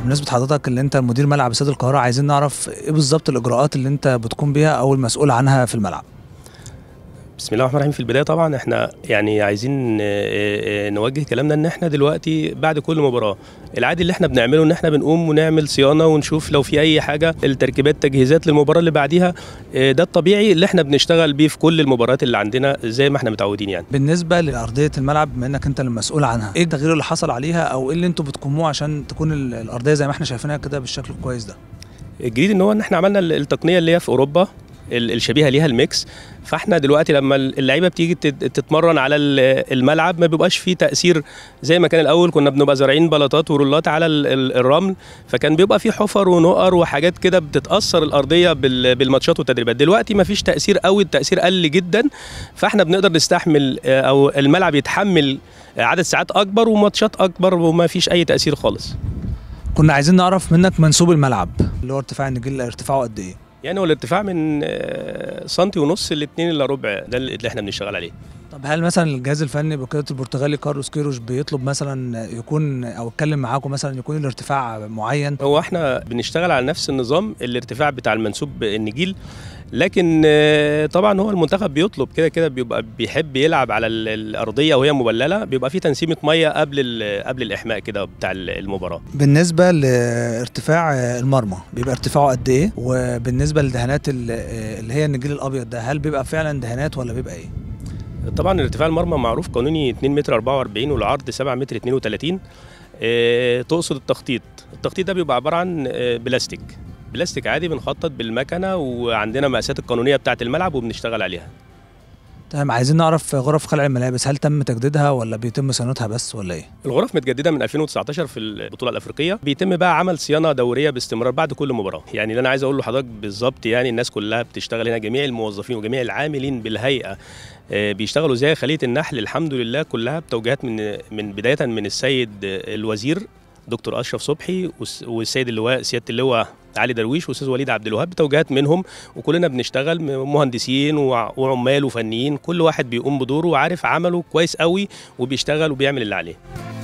بمناسبه حضرتك اللي انت مدير ملعب استاد القاهره عايزين نعرف ايه بالظبط الاجراءات اللي انت بتقوم بيها او المسؤول عنها في الملعب بسم الله الرحمن الرحيم في البدايه طبعا احنا يعني عايزين آه، آه، نوجه كلامنا ان احنا دلوقتي بعد كل مباراه العادي اللي احنا بنعمله ان احنا بنقوم ونعمل صيانه ونشوف لو في اي حاجه التركيبات تجهيزات للمباراه اللي بعديها آه، ده الطبيعي اللي احنا بنشتغل بيه في كل المباريات اللي عندنا زي ما احنا متعودين يعني بالنسبه لارضيه الملعب بما انك انت المسؤول عنها ايه التغيير اللي حصل عليها او ايه اللي انتوا بتقوموه عشان تكون ال- الارضيه زي ما احنا شايفينها كده بالشكل الكويس ده الجديد ان هو ان احنا عملنا ال- التقنيه اللي هي في اوروبا ال- الشبيهه ليها الميكس فاحنا دلوقتي لما اللعيبه بتيجي تت- تتمرن على ال- الملعب ما بيبقاش فيه تاثير زي ما كان الاول كنا بنبقى زارعين بلاطات ورولات على ال- ال- الرمل فكان بيبقى فيه حفر ونقر وحاجات كده بتتاثر الارضيه بال- بالماتشات والتدريبات دلوقتي ما فيش تاثير قوي التاثير قل جدا فاحنا بنقدر نستحمل آه، او الملعب يتحمل عدد ساعات اكبر وماتشات اكبر وما فيش اي تاثير خالص كنا عايزين نعرف منك منسوب الملعب اللي هو ارتفاع النجيل ارتفاعه قد ايه يعني هو الارتفاع من آه، سنتي ونص لاتنين الا ربع ده اللي احنا بنشتغل عليه طب هل مثلا الجهاز الفني بقياده البرتغالي كارلوس كيروش بيطلب مثلا يكون او يتكلم معاكم مثلا يكون الارتفاع معين هو احنا بنشتغل على نفس النظام الارتفاع بتاع المنسوب النجيل لكن آه، طبعا هو المنتخب بيطلب كده كده بيبقى بيحب يلعب على ال- الارضيه وهي مبلله بيبقى في تنسيمه ميه قبل ال- قبل الاحماء كده بتاع ال- المباراه بالنسبه لارتفاع المرمى بيبقى ارتفاعه قد ايه وبالنسبه للدهانات ال- اللي هي النجيل الابيض ده هل بيبقى فعلا دهانات ولا بيبقى ايه طبعا ارتفاع المرمى معروف قانوني 2 متر 44 والعرض 7 متر 32 آه، تقصد التخطيط التخطيط ده بيبقى عباره عن آه، بلاستيك بلاستيك عادي بنخطط بالمكنه وعندنا مقاسات القانونيه بتاعه الملعب وبنشتغل عليها تمام عايزين نعرف غرف خلع الملابس هل تم تجديدها ولا بيتم صيانتها بس ولا ايه الغرف متجدده من 2019 في البطوله الافريقيه بيتم بقى عمل صيانه دوريه باستمرار بعد كل مباراه يعني اللي انا عايز اقول لحضرتك بالظبط يعني الناس كلها بتشتغل هنا جميع الموظفين وجميع العاملين بالهيئه آه، بيشتغلوا زي خليه النحل الحمد لله كلها بتوجيهات من من بدايه من السيد آه، الوزير دكتور اشرف صبحي والس- والسيد اللواء سياده اللواء علي درويش واستاذ وليد عبد الوهاب بتوجيهات منهم وكلنا بنشتغل م- مهندسين وع- وعمال وفنيين كل واحد بيقوم بدوره وعارف عمله كويس قوي وبيشتغل وبيعمل اللي عليه